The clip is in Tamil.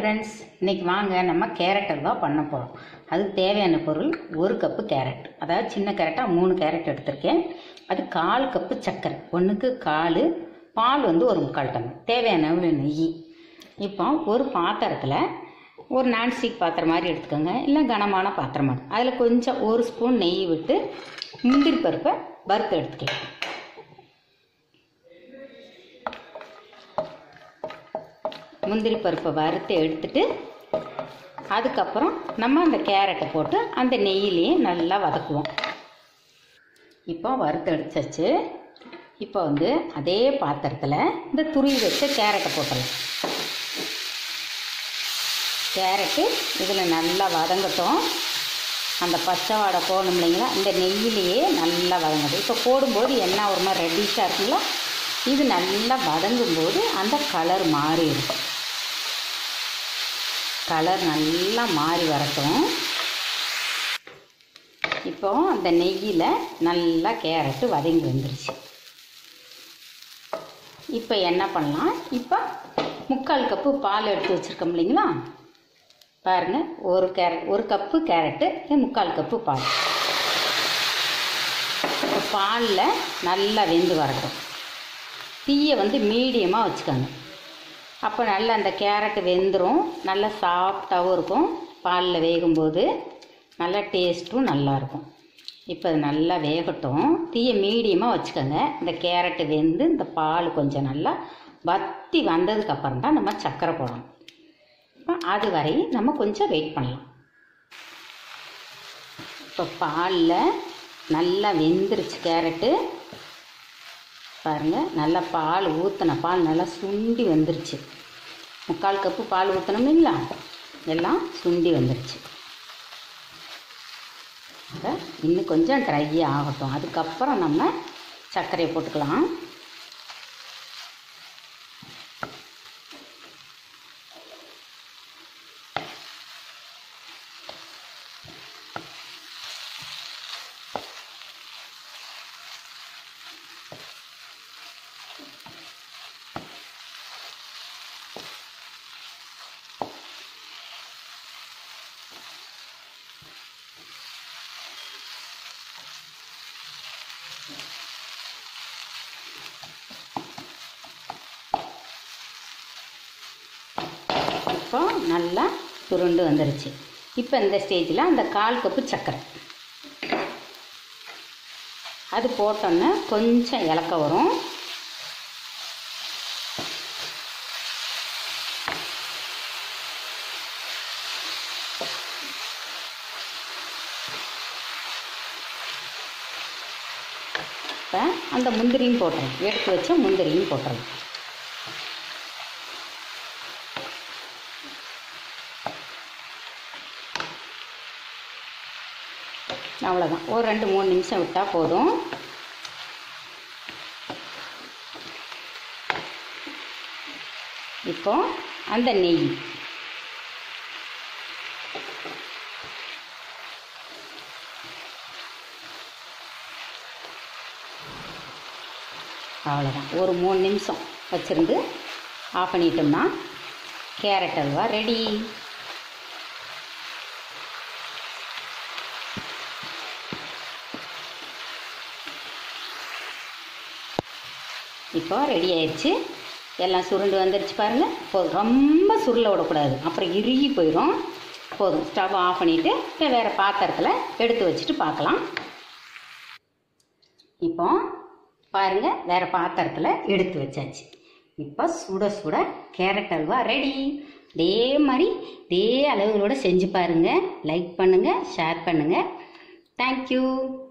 ஃப்ரெண்ட்ஸ் இன்னைக்கு வாங்க நம்ம கேரட் அல்வா பண்ண போகிறோம் அதுக்கு தேவையான பொருள் ஒரு கப்பு கேரட் அதாவது சின்ன கேரட்டாக மூணு கேரட் எடுத்திருக்கேன் அது கால் கப்பு சர்க்கரை ஒன்றுக்கு கால் பால் வந்து ஒரு முக்கால் டம்ளர் தேவையான அளவு நெய் இப்போ ஒரு பாத்திரத்தில் ஒரு நான்ஸ்டிக் பாத்திரம் மாதிரி எடுத்துக்கோங்க இல்லை கனமான பாத்திரமா அதில் கொஞ்சம் ஒரு ஸ்பூன் நெய் விட்டு முந்திரி பருப்பை வறுத்து எடுத்துக்கலாம் முந்திரி பருப்பை வறுத்து எடுத்துட்டு அதுக்கப்புறம் நம்ம அந்த கேரட்டை போட்டு அந்த நெய்யிலேயே நல்லா வதக்குவோம் இப்போ வறுத்து எடுத்தாச்சு இப்போ வந்து அதே பாத்திரத்தில் இந்த துருவி வச்ச கேரட்டை போட்டலாம் கேரட்டு இதில் நல்லா வதங்கட்டும் அந்த பச்சை வாடை போடணும் இல்லைங்களா இந்த நெய்யிலேயே நல்லா வதங்கட்டும் இப்போ போடும்போது என்ன ஒரு மாதிரி ரெட்டிஷாக இருக்குங்களா இது நல்லா வதங்கும்போது அந்த கலர் மாறி இருக்கும் கலர் நல்லா மாறி வரட்டும் இப்போ அந்த நெய்யில் நல்லா கேரட்டு வதங்கி வந்துருச்சு இப்போ என்ன பண்ணலாம் இப்போ முக்கால் கப்பு பால் எடுத்து வச்சுருக்கோம் இல்லைங்களா பாருங்கள் ஒரு கேரட் ஒரு கப்பு கேரட்டு முக்கால் கப்பு பால் பாலில் நல்லா வெந்து வரட்டும் தீயை வந்து மீடியமாக வச்சுக்கோங்க அப்போ நல்லா அந்த கேரட் வெந்துடும் நல்லா சாஃப்டாகவும் இருக்கும் பாலில் வேகும்போது நல்லா டேஸ்ட்டும் நல்லாயிருக்கும் இப்போ அது நல்லா வேகட்டும் தீயை மீடியமாக வச்சுக்கோங்க இந்த கேரட்டு வெந்து இந்த பால் கொஞ்சம் நல்லா வத்தி வந்ததுக்கப்புறம் தான் நம்ம சர்க்கரை போடணும் இப்போ அது வரை நம்ம கொஞ்சம் வெயிட் பண்ணலாம் இப்போ பாலில் நல்லா வெந்துருச்சு கேரட்டு பாருங்கள் நல்லா பால் ஊற்றின பால் நல்லா சுண்டி வந்துருச்சு முக்கால் கப்பு பால் ஊற்றணும் இல்லைங்களா எல்லாம் சுண்டி வந்துருச்சு இப்போ இன்னும் கொஞ்சம் ட்ரை ஆகட்டும் அதுக்கப்புறம் நம்ம சர்க்கரையை போட்டுக்கலாம் இப்போ நல்லா சுருண்டு வந்துருச்சு இப்போ இந்த ஸ்டேஜில் அந்த கால் கப்பு சர்க்கரை அது போட்டோன்னே கொஞ்சம் இலக்க வரும் இப்போ அந்த முந்திரியும் போட்டுறேன் எடுத்து வச்ச முந்திரியும் போட்டுறேன் அவ்வளோதான் ஒரு ரெண்டு மூணு நிமிஷம் விட்டால் போதும் இப்போ அந்த நெய் அவ்வளோதான் ஒரு மூணு நிமிஷம் வச்சுருந்து ஆஃப் பண்ணிட்டோம்னா கேரட் அல்வா ரெடி இப்போ ரெடி ஆயிடுச்சு எல்லாம் சுருண்டு வந்துருச்சு பாருங்கள் போதும் ரொம்ப சுருள விடக்கூடாது அப்புறம் இறுகி போயிடும் போதும் ஸ்டவ் ஆஃப் பண்ணிவிட்டு இப்போ வேறு பாத்திரத்தில் எடுத்து வச்சுட்டு பார்க்கலாம் இப்போ பாருங்கள் வேறு பாத்திரத்தில் எடுத்து வச்சாச்சு இப்போ சுட சுட கேரட் அல்வா ரெடி இதே மாதிரி இதே அளவுகளோடு செஞ்சு பாருங்கள் லைக் பண்ணுங்கள் ஷேர் பண்ணுங்கள் தேங்க்யூ